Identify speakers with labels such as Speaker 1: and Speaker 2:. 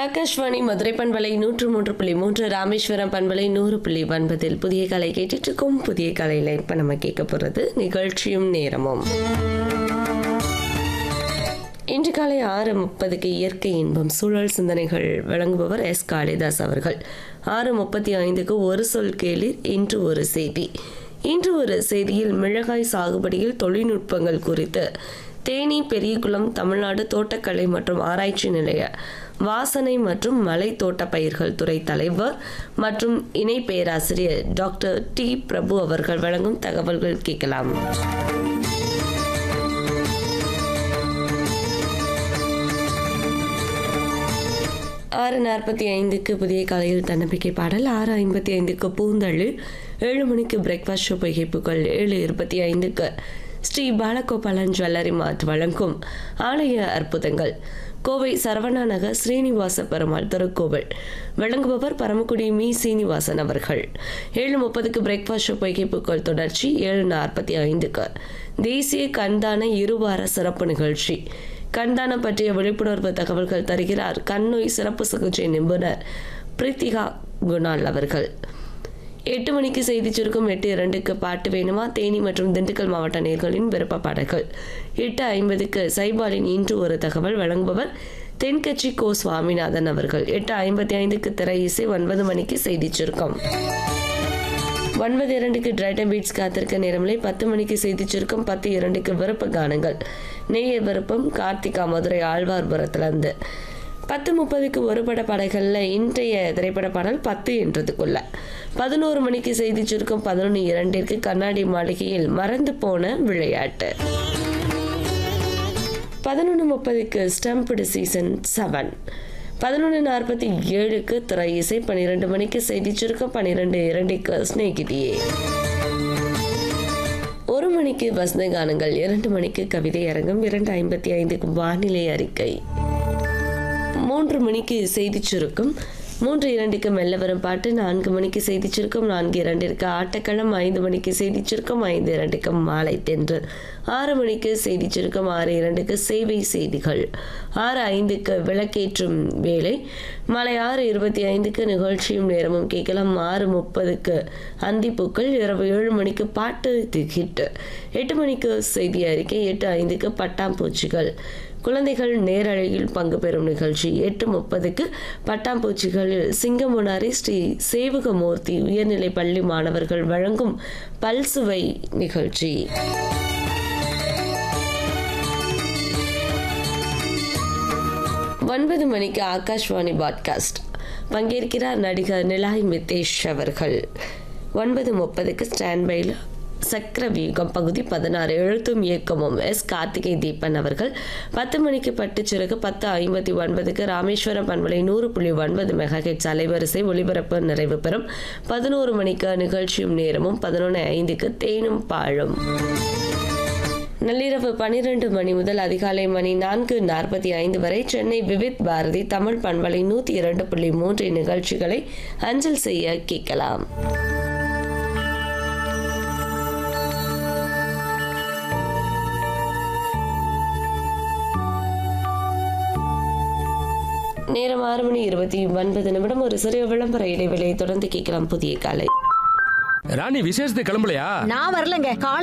Speaker 1: ஆகாஷ்வாணி மதுரை பண்பலை நூற்று மூன்று புள்ளி மூன்று ராமேஸ்வரம் பண்பலை நூறு புள்ளி ஒன்பதில் புதிய கலை கேட்டுட்டு இருக்கோம் புதிய கலையில் இப்போ நம்ம கேட்க போகிறது நிகழ்ச்சியும் நேரமும் இன்று காலை ஆறு முப்பதுக்கு இயற்கை இன்பம் சூழல் சிந்தனைகள் வழங்குபவர் எஸ் காளிதாஸ் அவர்கள் ஆறு முப்பத்தி ஐந்துக்கு ஒரு சொல் கேளிர் இன்று ஒரு செய்தி இன்று ஒரு செய்தியில் மிளகாய் சாகுபடியில் தொழில்நுட்பங்கள் குறித்து தேனி பெரியகுளம் தமிழ்நாடு தோட்டக்கலை மற்றும் ஆராய்ச்சி நிலைய வாசனை மற்றும் மலை தோட்ட பயிர்கள் துறை தலைவர் மற்றும் இணை பேராசிரியர் டாக்டர் டி பிரபு அவர்கள் வழங்கும் தகவல்கள் கேட்கலாம் ஆறு நாற்பத்தி ஐந்துக்கு புதிய காலையில் தன்னம்பிக்கை பாடல் ஆறு ஐம்பத்தி ஐந்துக்கு பூந்தள்ளு ஏழு மணிக்கு பிரேக்ஃபாஸ்ட் ஷோ புகைப்புகள் ஏழு இருபத்தி ஐந்துக்கு ஸ்ரீ பாலகோபாலன் ஜுவல்லரி மார்ட் வழங்கும் ஆலய அற்புதங்கள் கோவை சரவணா நகர் ஸ்ரீனிவாச பெருமாள் திருக்கோவில் வழங்குபவர் பரமக்குடி மீ சீனிவாசன் அவர்கள் ஏழு முப்பதுக்கு பிரேக்ஃபாஸ்ட் ஷோ புகைப்புகள் தொடர்ச்சி ஏழு நாற்பத்தி ஐந்துக்கு தேசிய கண்தான இருவார சிறப்பு நிகழ்ச்சி கண்தானம் பற்றிய விழிப்புணர்வு தகவல்கள் தருகிறார் கண்ணோய் சிறப்பு சிகிச்சை நிபுணர் பிரித்திகா குணால் அவர்கள் எட்டு மணிக்கு செய்தி சுருக்கம் எட்டு இரண்டுக்கு பாட்டு வேணுமா தேனி மற்றும் திண்டுக்கல் மாவட்ட நேர்களின் விருப்ப பாடல்கள் எட்டு ஐம்பதுக்கு சைபாலின் இன்று ஒரு தகவல் வழங்குபவர் தென்கட்சி கோ சுவாமிநாதன் அவர்கள் எட்டு ஐம்பத்தி ஐந்துக்கு திரை இசை ஒன்பது மணிக்கு செய்தி சுருக்கம் ஒன்பது இரண்டுக்கு டிரைட்டன் பீட்ஸ் காத்திருக்க நேரமில்லை பத்து மணிக்கு செய்தி சுருக்கம் பத்து இரண்டுக்கு விருப்ப கானங்கள் நேய விருப்பம் கார்த்திகா மதுரை ஆழ்வார்புரத்துலேருந்து பத்து முப்பதுக்கு ஒரு பட பாடல்களில் இன்றைய திரைப்பட பாடல் பத்து என்றதுக்குள்ள பதினோரு மணிக்கு செய்தி சுருக்கம் பதினொன்று இரண்டிற்கு கண்ணாடி மாளிகையில் மறந்து போன விளையாட்டு பதினொன்று முப்பதுக்கு ஸ்டம்புடு சீசன் செவன் பதினொன்று நாற்பத்தி ஏழுக்கு திரை இசை பன்னிரெண்டு மணிக்கு செய்தி சுருக்கம் பன்னிரெண்டு இரண்டுக்கு ஸ்நேகிதியே ஒரு மணிக்கு வசந்த கானங்கள் இரண்டு மணிக்கு கவிதை அரங்கம் இரண்டு ஐம்பத்தி ஐந்துக்கு வானிலை அறிக்கை மூன்று மணிக்கு செய்தி சுருக்கம் மூன்று இரண்டுக்கு மெல்ல வரும் பாட்டு நான்கு மணிக்கு செய்தி சுருக்கம் நான்கு இரண்டிற்கு ஆட்டக்களம் ஐந்து மணிக்கு செய்தி சுருக்கம் ஐந்து இரண்டுக்கு மாலை தென்று ஆறு மணிக்கு செய்தி சுருக்கம் ஆறு இரண்டுக்கு சேவை செய்திகள் ஆறு ஐந்துக்கு விளக்கேற்றும் வேலை மாலை ஆறு இருபத்தி ஐந்துக்கு நிகழ்ச்சியும் நேரமும் கேட்கலாம் ஆறு முப்பதுக்கு அந்திப்பூக்கள் இரவு ஏழு மணிக்கு பாட்டு திகிட்டு எட்டு மணிக்கு செய்தி அறிக்கை எட்டு ஐந்துக்கு பட்டாம்பூச்சிகள் குழந்தைகள் நேரலையில் பங்கு பெறும் நிகழ்ச்சி எட்டு முப்பதுக்கு பட்டாம்பூச்சிகளில் சிங்கமுனாரி ஸ்ரீ சேவகமூர்த்தி உயர்நிலை பள்ளி மாணவர்கள் வழங்கும் பல்சுவை நிகழ்ச்சி ஒன்பது மணிக்கு ஆகாஷ்வாணி பாட்காஸ்ட் பங்கேற்கிறார் நடிகர் நிலாய் மித்தேஷ் அவர்கள் ஒன்பது முப்பதுக்கு ஸ்டாண்ட்பையில் சக்கரவியூகம் பகுதி பதினாறு எழுத்தும் இயக்கமும் எஸ் கார்த்திகை தீபன் அவர்கள் பத்து மணிக்கு பட்டுச்சிறகு பத்து ஐம்பத்தி ஒன்பதுக்கு ராமேஸ்வரம் பண்பலை நூறு புள்ளி ஒன்பது மெகாஹெட்ஸ் அலைவரிசை ஒளிபரப்பு நிறைவு பெறும் பதினோரு மணிக்கு நிகழ்ச்சியும் நேரமும் பதினொன்று ஐந்துக்கு தேனும் பாழும் நள்ளிரவு பனிரெண்டு மணி முதல் அதிகாலை மணி நான்கு நாற்பத்தி ஐந்து வரை சென்னை விவித் பாரதி தமிழ் பண்பலை நூற்றி இரண்டு புள்ளி மூன்று நிகழ்ச்சிகளை அஞ்சல் செய்ய கேட்கலாம் நேரம் ஆறு மணி இருபத்தி ஒன்பது நிமிடம் ஒரு சிறிய விளம்பர இடைவெளியை தொடர்ந்து கேட்கலாம் புதிய காலை
Speaker 2: ராணி விசேஷத்துக்கு கிளம்பலையா
Speaker 3: நான் வரலங்க